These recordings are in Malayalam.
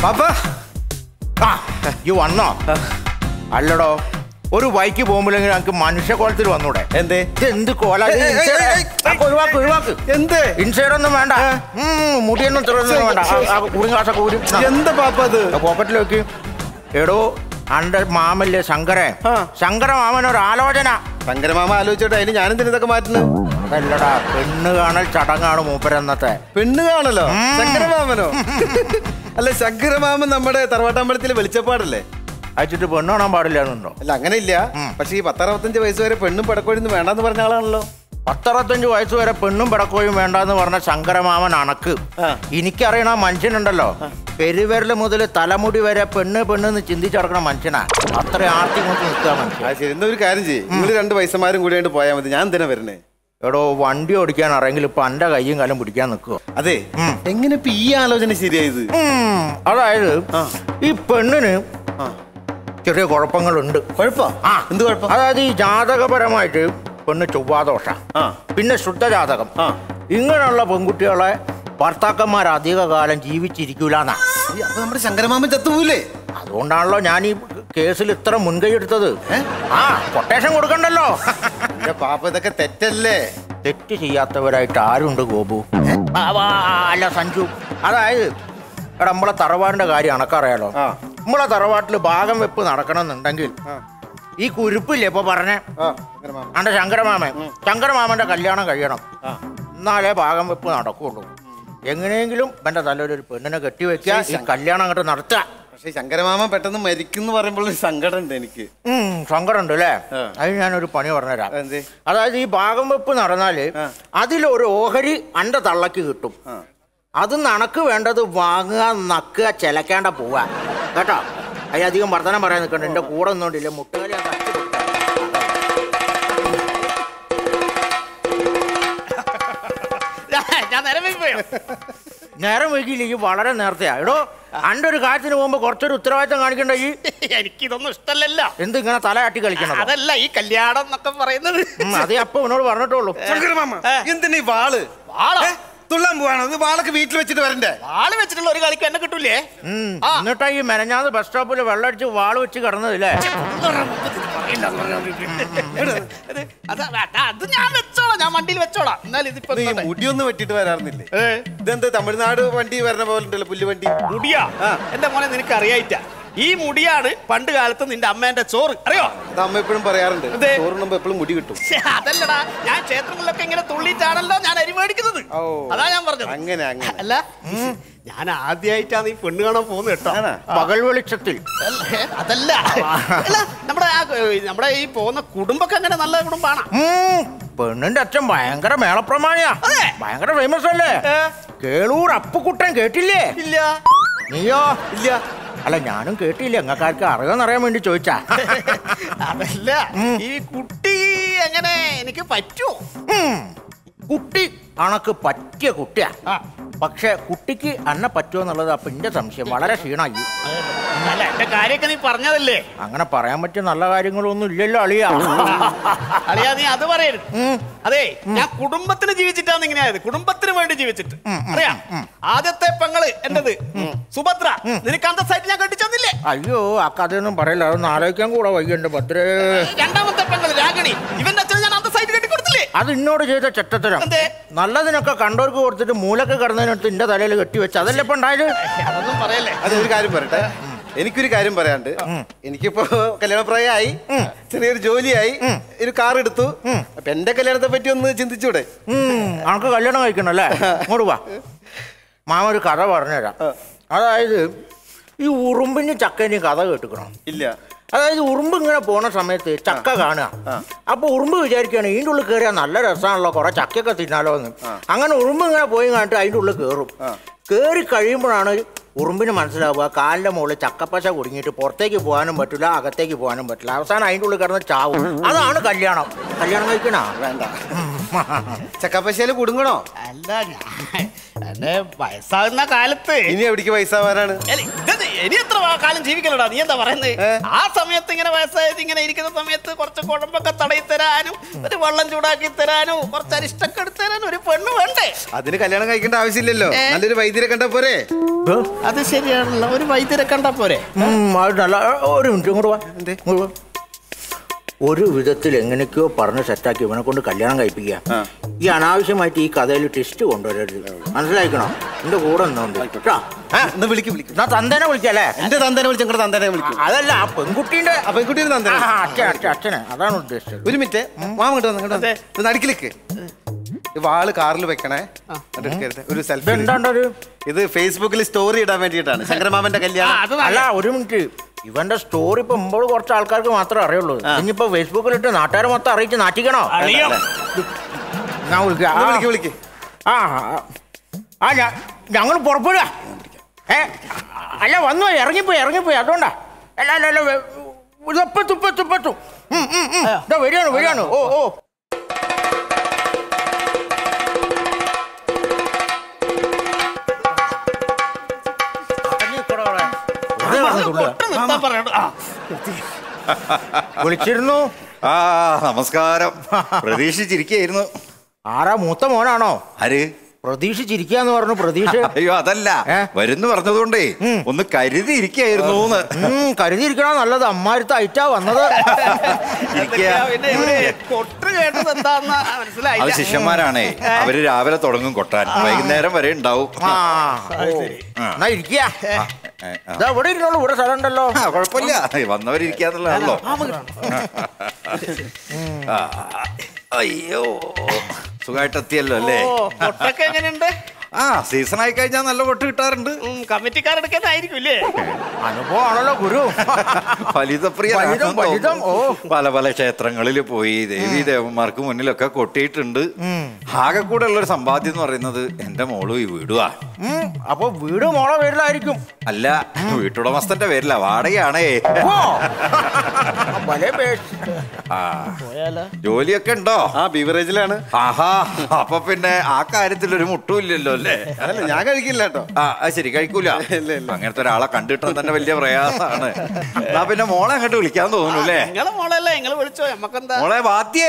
പാപ്പ ആ ഈ വന്നോ അല്ലടോ ഒരു ബൈക്ക് പോകുമ്പോഴെങ്കിൽ ഞങ്ങൾക്ക് മനുഷ്യക്കോലത്തിൽ വന്നൂടെ എന്തേ ഇത് എന്ത് കോല ഏയ്, ഏയ്, ഏയ്, ഏയ്. അപ്പൊ ഒഴിവാക്ക് ഒഴിവാക്ക് എന്ത് ഇൻസൈഡ് ഒന്നും വേണ്ട ഉം, മുടിയൊന്നും തുറന്നൊന്നും വേണ്ട ആ, ആ, കൂടി കാശൊക്കെ ഊരി എന്താ പാപ്പ അത് പോക്കറ്റിൽ വെക്ക് എടോ അന്റെ മാമല്ലേ ശങ്കരൻ ആ. ശങ്കര മാമൻ ഒരു ആലോചന ശങ്കരമാമ ആലോചിച്ചോട്ടെ അതിന് ഞാനെന്തിനാ ഇതൊക്കെ മാറ്റുന്നത് അതല്ലടാ പെണ്ണ് കാണൽ ചടങ്ങാണ് മൂപ്പരെന്നത്തെ പെണ്ണ് കാണല്ലോ ഉം. ശങ്കരമാമനോ അല്ല ശങ്കരമാമൻ നമ്മുടെ തറവാട്ടമ്പലത്തിലെ വെളിച്ചപ്പാടല്ലേ അയച്ചിട്ട് പെണ്ണ് കാണാൻ പാടില്ല എന്നുണ്ടോ അല്ല അങ്ങനെ ഇല്ല പക്ഷെ ഈ പത്തറുപത്തഞ്ച് വയസ്സ് വരെ പെണ്ണും പടക്കോഴിന്ന് വേണ്ടെന്ന് പറഞ്ഞ ആളാണല്ലോ പത്തറുപത്തഞ്ച് വയസ്സ് വരെ പെണ്ണും പിടക്കോയും വേണ്ടെന്ന് പറഞ്ഞ ശങ്കരമാമൻ അണക്ക് ആ. എനിക്കറിയണ ആ മനുഷ്യനുണ്ടല്ലോ പെരുവിരൽ മുതൽ തലമുടി വരെ പെണ്ണ് പെണ്ണ് എന്ന് ചിന്തിച്ചടക്കണ മനുഷ്യനാ അത്ര ആർത്തി കൊണ്ട് നിൽക്കുക മനുഷ്യൻ ആ ശരി എന്നാ ഒരു കാര്യം ചെയ്യും നിങ്ങൾ രണ്ട് വയസ്സന്മാരും കൂടി ആയിട്ട് പോയാൽ മതി ഞാൻ എന്തിനാ വരണേ എടോ വണ്ടി ഓടിക്കാൻ അറിയെങ്കിൽ ഇപ്പൊ എന്റെ കയ്യും കാലം പിടിക്കാൻ നിൽക്കുവോ അതെ എങ്ങനെ ഇപ്പൊ ഈ ആലോചന ശരിയായത് അതായത് ആ. ഈ പെണ്ണിന് ആ ചെറിയ കുഴപ്പങ്ങളുണ്ട് കുഴപ്പ ആ. എന്ത് കുഴപ്പം അതായത് ഈ ജാതകപരമായിട്ട് പെണ്ണ് ചൊവ്വാദോഷ ആ. പിന്നെ ശുദ്ധജാതകം ആ. ഇങ്ങനെയുള്ള പെൺകുട്ടികളെ ഭർത്താക്കന്മാർ അധിക കാലം ജീവിച്ചിരിക്കൂലെന്നാ ഈ അപ്പൊ നമ്മുടെ ശങ്കരമാമൻ ചത്തുപോയില്ലേ അതുകൊണ്ടാണല്ലോ ഞാൻ ഈ കേസിൽ ഇത്ര മുൻകൈ എടുത്തത് ഏ? ആ കൊട്ടേഷൻ കൊടുക്കണ്ടല്ലോ എന്റെ പാപ്പ ഇതൊക്കെ തെറ്റല്ലേ തെറ്റ് ചെയ്യാത്തവരായിട്ട് ആരുണ്ട് ഗോപു ആ, വാ, അല്ല സഞ്ജു അതായത് എടാ നമ്മളെ തറവാടിന്റെ കാര്യം അണക്കറിയാലോ ആ. നമ്മളെ തറവാട്ടിൽ ഭാഗം വെപ്പ് നടക്കണമെന്നുണ്ടെങ്കിൽ ആ. ഈ കുരുപ്പില്ലേ ഇപ്പൊ പറഞ്ഞേ ആ ശങ്കരമാമൻ അന്റെ ശങ്കരമാമൻ ശങ്കരമാമന്റെ കല്യാണം കഴിയണം ആ. എന്നാലേ ഭാഗം വെപ്പ് നടക്കുള്ളൂ എങ്ങനെയെങ്കിലും എന്റെ തലയിൽ ഒരു പെണ്ണിനെ കെട്ടിവെക്കുക ഈ കല്യാണം അങ്ങോട്ട് നടത്തുക പക്ഷെ ശങ്കരമാമൻ പെട്ടെന്ന് മരിക്കും എന്ന് പറയുമ്പോൾ ഒരു സങ്കടം ഉണ്ട് എനിക്ക് ഉം, സങ്കടമുണ്ട് അല്ലേ ആ. അതിന് ഞാനൊരു പണി പറഞ്ഞുതരാം എന്തേ അതായത് ഈ ഭാഗം വെപ്പ് നടന്നാല് ആ. അതിലൊരു ഓഹരി അന്റെ തള്ളക്ക് കിട്ടും ആ. അത് നണക്ക് വേണ്ടത് വാങ്ങുക നക്കുക ചിലക്കേണ്ട പോവുക കേട്ടോ അതിന് അധികം വർധനം പറയാൻ നിൽക്കണ്ട എന്റെ കൂടെ നിന്നോണ്ടില്ല മുട്ടുകാരി ഞാൻ തട്ടി കൊടുക്കാം. ഞാൻ നിലവിൽ പോയോ നേരം വൈകിയില്ലെങ്കിൽ വളരെ നേരത്തെയാ എടോ അന്റെ ഒരു കാര്യത്തിന് പോകുമ്പോ കുറച്ചൊരു ഉത്തരവാദിത്തം കാണിക്കണ്ട ഈ എനിക്കിതൊന്നും ഇഷ്ടല്ലല്ലോ എന്ത് ഇങ്ങനെ തല ആട്ടി കളിക്കണം അതല്ല ഈ കല്യാണം എന്നൊക്കെ പറയുന്നത് അതേ അപ്പൊ എന്നോട് പറഞ്ഞിട്ടുള്ളൂ ശങ്കരമാമ ഏ. എന്തിനാ ഈ വാള് വാളോ? ഏ? തുള്ളാൻ പോവാണോ ഇത് വാളൊക്കെ വീട്ടിൽ വെച്ചിട്ട് വരണ്ടേ ആള് വെച്ചിട്ടുള്ള ഒരു കളിക്ക് എന്നെ കിട്ടൂലേ ഉം. ആ. എന്നിട്ടാ ഈ മെനഞ്ഞാന്ന് ബസ് സ്റ്റോപ്പിൽ വെള്ളം അടിച്ച് വാള് വെച്ച് കിടന്നതില്ലേ അത് അത് അത് ഞാൻ വെച്ചോളാം ഞാൻ വണ്ടിയിൽ വെച്ചോളാം എന്നാൽ ഇതിപ്പോ ഈ എന്താണ്? മുടിയൊന്നും വെട്ടിട്ട് വരാറുന്നില്ലേ ഏ, ഇതെന്താ തമിഴ്നാട് വണ്ടി വരണ പോലെ ഉണ്ടല്ലോ പുല്ല് വണ്ടി മുടിയാ ആ. എന്റെ മോനെ നിനക്ക് അറിയായിട്ട ഈ മുടിയാണ് പണ്ട് കാലത്ത് നിന്റെ അമ്മേന്റെ ചോറ് അറിയോ അത് അമ്മ എപ്പോഴും പറയാറുണ്ട് എന്തേ? ചോറുണ്ണുമ്പോ എപ്പോഴും മുടി കിട്ടും ശ്ശെ, അതല്ലടാ ഞാൻ ക്ഷേത്രങ്ങളിലൊക്കെ ഇങ്ങനെ തുള്ളിയിട്ടാണല്ലോ ഞാൻ അരി മേടിക്കുന്നത് ഓ. അതാ ഞാൻ പറഞ്ഞത് അങ്ങനെ അങ്ങനെ അല്ല ഞാൻ ആദ്യമായിട്ടാണ് ഈ പെണ്ണ് കാണാൻ പോകുന്നത് കേട്ടോ ആണോ? പകൽ വെളിച്ചത്തിൽ അല്ല, ഏ, അതല്ല അല്ല നമ്മുടെ ആ, ഏ, നമ്മുടെ ഈ പോകുന്ന കുടുംബമൊക്കെ അങ്ങനെ നല്ല കുടുംബാണ് ഉം. പെണ്ണിന്റെ അച്ഛൻ ഭയങ്കര മേളപ്രമാണിയാ അതെ. ഭയങ്കര ഫേമസ് അല്ലേ കേളൂർ അപ്പുക്കുട്ടൻ കേട്ടില്ലേ ഇല്ല നീയോ ഇല്ല അല്ല ഞാനും കേട്ടില്ല എങ്ങക്കാർക്ക് അറിയാന്നറിയാൻ വേണ്ടി ചോദിച്ചാ അതല്ല ഈ കുട്ടി എങ്ങനെ എനിക്ക് പറ്റുമോ ഉം. കുട്ടി അണക്ക് പറ്റിയ കുട്ടിയാ പക്ഷെ കുട്ടിക്ക് അന്നെ പറ്റുമോ എന്നുള്ളത് അപ്പൊ എന്റെ സംശയം വളരെ ക്ഷീണമായി അല്ല എന്റെ കാര്യമൊക്കെ നീ പറഞ്ഞതല്ലേ അങ്ങനെ പറയാൻ പറ്റിയ നല്ല കാര്യങ്ങളൊന്നും ഇല്ലല്ലോ അളിയ അറിയാ നീ അത് പറയരുത് അതെ ഞാൻ കുടുംബത്തിന് ജീവിച്ചിട്ടാണ് ഇങ്ങനെ ആയത് കുടുംബത്തിന് വേണ്ടി ജീവിച്ചിട്ട് അറിയാം ആദ്യത്തെ പെങ്ങള് എന്റത് സുഭദ്ര നിനക്ക് അന്തസ്സായിട്ട് ഞാൻ കെട്ടിച്ചെന്നില്ലേ അയ്യോ ആ കഥയൊന്നും പറയില്ല അതൊന്നും ആലോചിക്കാൻ കൂടെ വയ്യണ്ട് ഭദ്രേ രണ്ടാമത്തെ പെങ്ങള് രാഗിണി ഇവന്റെ അച്ഛനെ ഞാൻ അന്തസ്സായിട്ട് കെട്ടിക്കൊടുത്തില്ലേ അത് എന്നോട് ചെയ്ത ചെറ്റത്തരം എന്തേ? നല്ലതിനൊക്കെ കണ്ടവർക്ക് കൊടുത്തിട്ട് മൂലക്ക് കിടന്നതിനടുത്ത് എന്റെ തലയിൽ കെട്ടിവെച്ച് അതല്ലേ ഇപ്പൊ ഉണ്ടായത് അതൊന്നും പറയല്ലേ അത് ഒരു കാര്യം പറയട്ടെ എനിക്കൊരു കാര്യം പറയാണ്ട് എനിക്കിപ്പോ കല്യാണപ്രായമായി ചെറിയൊരു ജോലിയായി ഒരു കാർ എടുത്തു അപ്പൊ എന്റെ കല്യാണത്തെ പറ്റി ഒന്ന് ചിന്തിച്ചൂടെ ഉം, അനക്ക് കല്യാണം കഴിക്കണല്ലേ ഇങ്ങോട്ട് വാ മാമ ഒരു കഥ പറഞ്ഞുതരാം അതായത് ഈ ഉറുമ്പിന് ചക്കന് കഥ കേട്ടുക്കണം ഇല്ല അതായത് ഉറുമ്പ് ഇങ്ങനെ പോണ സമയത്ത് ചക്ക കാണുക അപ്പൊ ഉറുമ്പ് വിചാരിക്കുകയാണ് ഇതിൻ്റെ ഉള്ളിൽ കയറിയാൽ നല്ല രസമാണല്ലോ കുറെ ചക്കയൊക്കെ തിന്നാലോ എന്ന് അങ്ങനെ ഉറുമ്പ് ഇങ്ങനെ പോയി കണ്ടിട്ട് അതിൻ്റെ ഉള്ളിൽ കയറും കയറി കഴിയുമ്പോഴാണ് ഉറുമ്പിന് മനസ്സിലാവുക കാലിന്റെ മുകളിൽ ചക്കപ്പശ കുടുങ്ങിയിട്ട് പുറത്തേക്ക് പോകാനും പറ്റില്ല അകത്തേക്ക് പോകാനും പറ്റില്ല അവസാനം അതിൻ്റെ ഉള്ളിൽ കിടന്ന് ചാവും അതാണ് കല്യാണം കല്യാണം കഴിക്കണ വേണ്ട ചക്കപ്പശയില് കുടുങ്ങണോ അല്ല ഞാൻ എന്നെ വയസ്സാകുന്ന കാലത്ത് ഇനി എവിടേക്ക് പൈസ വരാണ് അല്ല, ഇത് ഇനി എത്ര വാ- കാലം ജീവിക്കലടാ നീ എന്താ പറയുന്നത് ഏ? ആ സമയത്ത് ഇങ്ങനെ വയസ്സായത് ഇങ്ങനെ ഇരിക്കുന്ന സമയത്ത് കുറച്ച് കുഴമ്പൊക്കെ തടയി തരാനും ഒരു വെള്ളം ചൂടാക്കി തരാനും കുറച്ച് അരിഷ്ടൊക്കെ എടുത്ത് തരാനും ഒരു പെണ്ണ് വേണ്ടേ അതിന് കല്യാണം കഴിക്കേണ്ട ആവശ്യമില്ലല്ലോ ഏ? നല്ലൊരു വൈദ്യരെ കണ്ട പോരെ അത് ശരിയാണല്ലോ ഒരു വൈദ്യരെ കണ്ടാ പോരെ ഉം, അത് നല്ല ഒരു മിനിറ്റ് ഇങ്ങോട്ട് വാ ഇങ്ങോട്ട് വാ. ഒരു വിധത്തിൽ എങ്ങനെയൊക്കെയോ പറഞ്ഞ് സെറ്റാക്കി ഇവനെ കൊണ്ട് കല്യാണം കഴിപ്പിക്കുക ആ. ഈ അനാവശ്യമായിട്ട് ഈ കഥയിൽ ടെസ്റ്റ് കൊണ്ടുവരരുത് മനസ്സിലാക്കണം എന്റെ കൂടെ നിന്നോണ്ട് കേട്ടോ ഏ? എന്നാ വിളിക്കും വിളിക്കും എന്നാ തന്തേനെ വിളിക്കല്ലേ എന്റെ തന്തനെ വിളിച്ച് നിങ്ങളുടെ തന്തനെ വിളിക്കും അതല്ല ആ പെൺകുട്ടീന്റെ അപ്പൊ പെൺകുട്ടിയുടെ തന്തനെ ആ, അച്ഛൻ അച്ഛൻ അച്ഛനെ അതാണ് ഉദ്ദേശിച്ചത് ഒരു മിനിറ്റ് മാമ ഇങ്ങോട്ട് വന്ന് ഇങ്ങോട്ട് അതെ. വന്ന് നടുക്കിലേക്ക് വാള് കാറിൽ വെക്കണേ എന്നിട്ട് എടുക്കരുത്. ഒരു സെൽഫി ഇതെന്താണ്ടൊരു ഇത് ഫേസ്ബുക്കിൽ സ്റ്റോറി ഇടാൻ വേണ്ടിയിട്ടാണ് ശങ്കരമാമന്റെ ആ, കല്യാണം അത് അല്ല നല്ല- ഒരു മിനിറ്റ് ഇവന്റെ സ്റ്റോറി ഇപ്പൊ മുമ്പോട് കുറച്ച് ആൾക്കാർക്ക് മാത്രമേ അറിയുള്ളൂ ഇനിയിപ്പോ ഫേസ്ബുക്കിലിട്ട് നാട്ടുകാരെ മൊത്തം അറിയിച്ച് നാട്ടിക്കണോ അറിയാം. ഞാൻ വിളിക്കാം ഒന്ന് ആ. വിളിക്ക് വിളിക്ക് ആ ആ ഞാ ഞങ്ങൾ പുറപ്പെടുക ഏ അല്ല വന്നു പോയി, ഇറങ്ങിപ്പോയി ഇറങ്ങിപ്പോയി അതുകൊണ്ടാ അല്ല അല്ല അല്ല വെ- ഇതെപ്പത്തും ഇപ്പത്തും ഇപ്പത്തും ഉം, ഉം, ഉം. ദാ വരികയാണ് വരികയാണ് ഓ ഓ ഒട്ടും നിർത്താൻ പറയണ്ട. ആ, വിളിച്ചിരുന്നു ആ നമസ്കാരം പ്രതീക്ഷിച്ചിരിക്കുകയായിരുന്നു ആരാ മൂത്ത മോനാണോ ആര് പ്രതീക്ഷിച്ചിരിക്കാന്ന് പറഞ്ഞു പ്രതീക്ഷ അയ്യോ അതല്ല ഏ? വരുന്നു പറഞ്ഞതുകൊണ്ടേ ഒന്ന് കരുതി ഇരിക്കുകയായിരുന്നു ഉം, കരുതിയിരിക്കണോ നല്ലത് അമ്മാരത്തെ ഐറ്റാ വന്നത് എന്തൊക്കെയാ പിന്നെ ഇവിടെ കൊട്ട് കേട്ടത് എന്താന്ന് അത് മനസ്സിലായില്ല ശിഷ്യന്മാരാണേ അവര് രാവിലെ തുടങ്ങും കൊട്ടാൻ വൈകുന്നേരം വരെ ഉണ്ടാവും ആ ഓ. എന്നാ ഇരിക്കുക ഏ, ആ. ഇതാ ഇവിടെ ഇരുന്നോളൂ ഇവിടെ സ്ഥലം ഉണ്ടല്ലോ ആ കുഴപ്പമില്ല വന്നവരിക്കാന്നുള്ളതാണല്ലോ ആ, അയ്യോ സുഖമായിട്ട് എത്തിയല്ലോ അല്ലേ ഓ കൊട്ടൊക്കെ എങ്ങനെയുണ്ട് ആ സീസൺ ആയി കഴിഞ്ഞാൽ നല്ല കൊട്ട് കിട്ടാറുണ്ട് ഉം, കമ്മിറ്റിക്കാരെടുക്കുന്നതായിരിക്കും ഇല്ലേ അനുഭവമാണല്ലോ ഗുരു ഫലിതപ്രിയ ഫലിതം, ഫലിതം, ഓ. പല പല ക്ഷേത്രങ്ങളിൽ പോയി ദേവി ദേവന്മാർക്ക് മുന്നിലൊക്കെ കൊട്ടിയിട്ടുണ്ട് ആകെ കൂടെ ഉള്ള ഒരു സമ്പാദ്യം എന്ന് പറയുന്നത് എന്റെ മോളും ഈ വീടുവാ ഉം, അപ്പൊ വീട് മോളെ പേരിലായിരിക്കും അല്ല വീട്ടുടമസ്ഥന്റെ പേരില വാടകയാണേ ഓ ഭലേ പേര്. ആ ജോലിയൊക്കെ ഉണ്ടോ ആ ബീവറേജിലാണ് ആഹാ അപ്പൊ പിന്നെ ആ കാര്യത്തിൽ ഒരു മുട്ടും ഇല്ലല്ലോ അല്ലേ അതല്ല ഞാൻ കഴിക്കില്ല കേട്ടോ ആ അത് ശരി കഴിക്കൂല ഇല്ല, ഇല്ല. അങ്ങനത്തെ ഒരാളെ കണ്ടിട്ടാൻ തന്നെ വലിയ പ്രയാസമാണ് എന്നാ പിന്നെ മോളെ അങ്ങോട്ട് വിളിക്കാൻ തോന്നുന്നു അല്ലേ നിങ്ങളെ മോളല്ലേ നിങ്ങൾ വിളിച്ചോ നമ്മക്കെന്താ മോളെ വാദ്യേ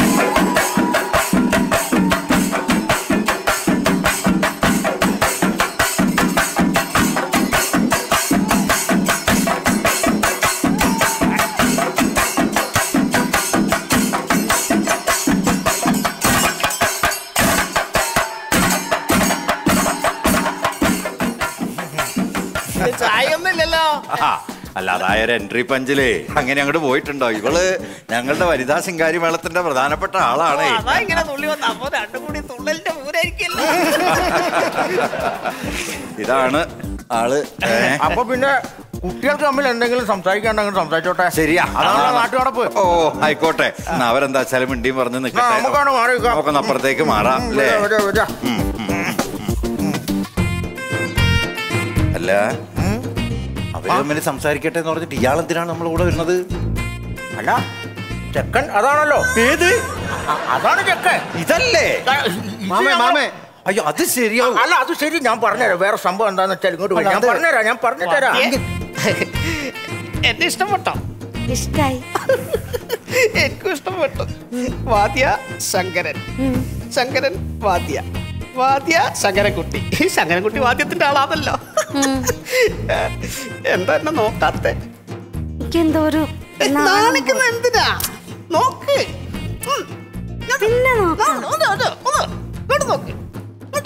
ചായ ഒന്നും ഇല്ലല്ലോ ആ, അല്ല അതായ ഒരു എൻട്രി പഞ്ചില് അങ്ങനെ അങ്ങോട്ട് പോയിട്ടുണ്ടോ ഇവള് ഞങ്ങളുടെ വനിതാ ശിങ്കാരി മേളത്തിന്റെ പ്രധാനപ്പെട്ട ആളാണേ അതാ ഇങ്ങനെ തുള്ളി വന്ന അപ്പൊ രണ്ടും കൂടി തുള്ളലിന്റെ ഊരായിരിക്കല്ലോ ഇതാണ് ആള് ഏ, അപ്പൊ പിന്നെ കുട്ടികൾക്ക് തമ്മിൽ എന്തെങ്കിലും സംസാരിക്കാണ്ടെങ്കിൽ സംസാരിച്ചോട്ടെ ശരിയാ അതാണ് നാട്ടുകടപ്പ് ഓ ആയിക്കോട്ടെ എന്നാ അവരെന്താ വെച്ചാലും മിണ്ടിയും പറഞ്ഞ് ആ, നിൽക്കട്ടെ നമുക്കാണ് മാറി നിൽക്കാം. നമുക്കൊന്ന് അപ്പുറത്തേക്ക് മാറാം ഉം, അല്ലേ വരാ, വരാ, വരാ. അല്ല അവര് തമ്മിൽ സംസാരിക്കട്ടെ എന്ന് പറഞ്ഞിട്ട് ഇയാളെന്തിനാണ് നമ്മുടെ കൂടെ വരുന്നത് അല്ല ചെക്കൻ അതാണല്ലോ ഏത് അ- അതാണ് ചെക്കൻ ഇതല്ലേ ആ, ഇത് മാമേ ഞങ്ങൾ- മാമേ അയ്യോ അത് ശരിയാവും അല്ല അത് ശരി ഞാൻ പറഞ്ഞുതരാം വേറെ സംഭവം എന്താന്ന് വെച്ചാൽ ഇങ്ങോട്ട് വരൂ. ഞാൻ അതെ. പറഞ്ഞുതരാം ഞാൻ പറഞ്ഞുതരാം എന്നെ ഇഷ്ടപ്പെട്ടോ ഇഷ്ടായി എനിക്കും ഇഷ്ടപ്പെട്ടു വാദ്യ ശങ്കരൻ ശങ്കരൻ വാദ്യ വാദ്യ ശങ്കരൻകുട്ടി ഈ ശങ്കരൻകുട്ടി വാദ്യത്തിന്റെ ആളാണല്ലോ എന്താ എന്നെ നോക്കാത്തെ എനിക്കെന്തോ ഒരു നാണം നാണിക്കുന്ന എന്തിനാ നോക്ക് ഉം. ഇങ്ങോട്ട്. പിന്നെ ആ, നോക്കാം ഒന്ന്, ഒന്ന്, ഒന്ന്. ഇങ്ങോട്ട് നോക്ക് ഇങ്ങോട്ട്.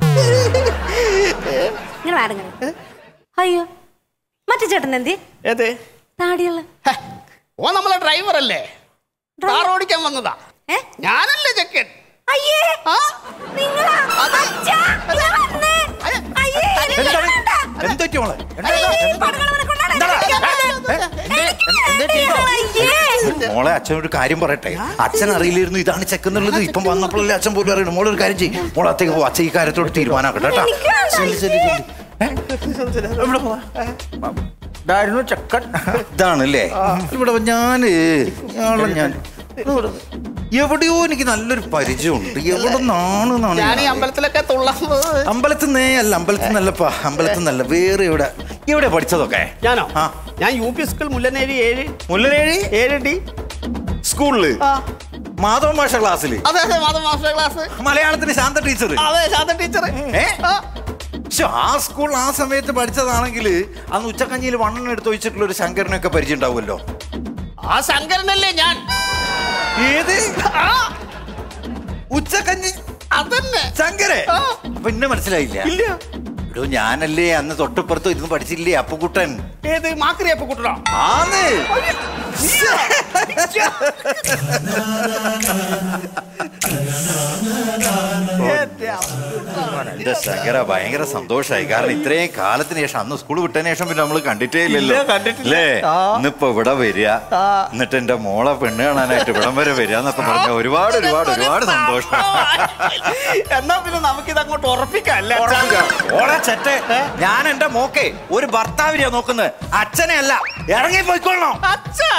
ഇങ്ങനെ വാടങ്ങനെ അയ്യോ മറ്റേ ചേട്ടൻ എന്തി ഏത് താടിയുള്ള ഹെ, ഓ നമ്മളെ ഡ്രൈവർ അല്ലേ കാർ ഓടിക്കാൻ വന്നതാ ഏ ഞാനല്ലേ ചെക്കൻ അയ്യേ ആ നിങ്ങളാ അതെ. അച്ഛാ, ഇതാ വന്നേ. അയ്യേ, എനിക്ക് വേണ്ട. എന്തൊക്കെ മോളെ അയ്യേ, ഈ പടകളവനെ കൊണ്ടാണ് എനിക്ക് അയ്യേ. മോളെ അച്ഛൻ ഒരു കാര്യം പറയട്ടെ അച്ഛൻ അറിയില്ലായിരുന്നു ഇതാണ് ചെക്കുന്നുള്ളത് ഇപ്പം വന്നപ്പോഴല്ലേ അച്ഛൻ പോലും അറിയണം മോളെ ഒരു കാര്യം ചെയ്യും മോളെ അത്തേക്ക് പോ അച്ഛൻ ഈ കാര്യത്തോട് തീരുമാനമാക്കട്ടെ കേട്ടാ എനിക്ക് വേണ്ട. ശരി ശരി ശരി എവിടെ പോവാ ഇതായിരുന്നു ചെക്കൻ ഇതാണല്ലേ ഇവിടെ വാ, ഞാന് ഇയാളെ ഞാൻ ഇവിടെ- എവിടെയോ എനിക്ക് നല്ലൊരു പരിചയമുണ്ട് എവിടെ നിന്നാണ് ഞാൻ ഈ അമ്പലത്തിലൊക്കെ തുള്ളാൻ പോകുന്നത് അമ്പലത്തിൽ നിന്നേ അല്ല അമ്പലത്തിൽ നിന്നല്ലപ്പാ അമ്പലത്തിൽ നിന്നല്ല വേറെ എവിടെ ഇവിടെ പഠിച്ചതൊക്കെ ഞാനോ ആ. ഞാൻ യു പി സ്കൂൾ മുല്ലനേരി ഏഴ് മുല്ലനേഴി ഏഴ് ഡി സ്കൂളില് ആ. മാധവ ഭാഷ ക്ലാസ്സിൽ അതെ അതെ മാധവ മാസ്റ്റർ ക്ലാസ് മലയാളത്തിന് ശാന്ത ടീച്ചർ അതെ ശാന്ത ടീച്ചർ ഏ? പക്ഷെ ആ സ്കൂൾ ആ സമയത്ത് പഠിച്ചതാണെങ്കിൽ അന്ന് ഉച്ചക്കഞ്ഞിയിൽ വണ്ണെണ്ണം എടുത്ത് വെച്ചിട്ടുള്ള ഒരു ശങ്കരനൊക്കെ പരിചയം ഉണ്ടാവുമല്ലോ ആ ശങ്കരനല്ലേ ഞാൻ ഏത് ആ, ഉച്ചക്കഞ്ഞി അതന്നെ ശങ്കരെ ആ. അപ്പൊ എന്നെ മനസ്സിലായില്ല ഇല്ല എടോ ഞാനല്ലേ അന്ന് തൊട്ടിപ്പുറത്ത് ഇരുന്ന് പഠിച്ചില്ലേ അപ്പുക്കുട്ടൻ ഏത് മാക്രിയപ്പ കുട്ടണോ ആന്ന് എന്റെ ശങ്കര ഭയങ്കര സന്തോഷായി കാരണം ഇത്രയും കാലത്തിന് ശേഷം അന്ന് സ്കൂൾ വിട്ടതിന് ശേഷം പിന്നെ നമ്മൾ കണ്ടിട്ടേ ഇല്ലല്ലോ ഇല്ല, കണ്ടിട്ടില്ല. അല്ലേ ആ. ഇന്നിപ്പോ ഇവിടെ വരിക ആ. എന്നിട്ട് എന്റെ മോളെ പെണ്ണ് കാണാനായിട്ട് ഇവിടം വരെ വരിക എന്നൊക്കെ പറഞ്ഞ ഒരുപാട് ഒരുപാട് ഒരുപാട് സന്തോഷം എന്നാ പിന്നെ നമുക്കിത് അങ്ങോട്ട് ഉറപ്പിക്കാം അല്ലേ ഓളെ ചെറ്റെ ഞാൻ എന്റെ മോക്കെ ഒരു ഭർത്താവിനെയാ നോക്കുന്നത് അച്ഛനെ അല്ല ഇറങ്ങി പോയിക്കൊള്ളണം അച്ഛാ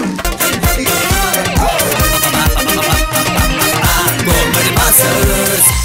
Comedy Masters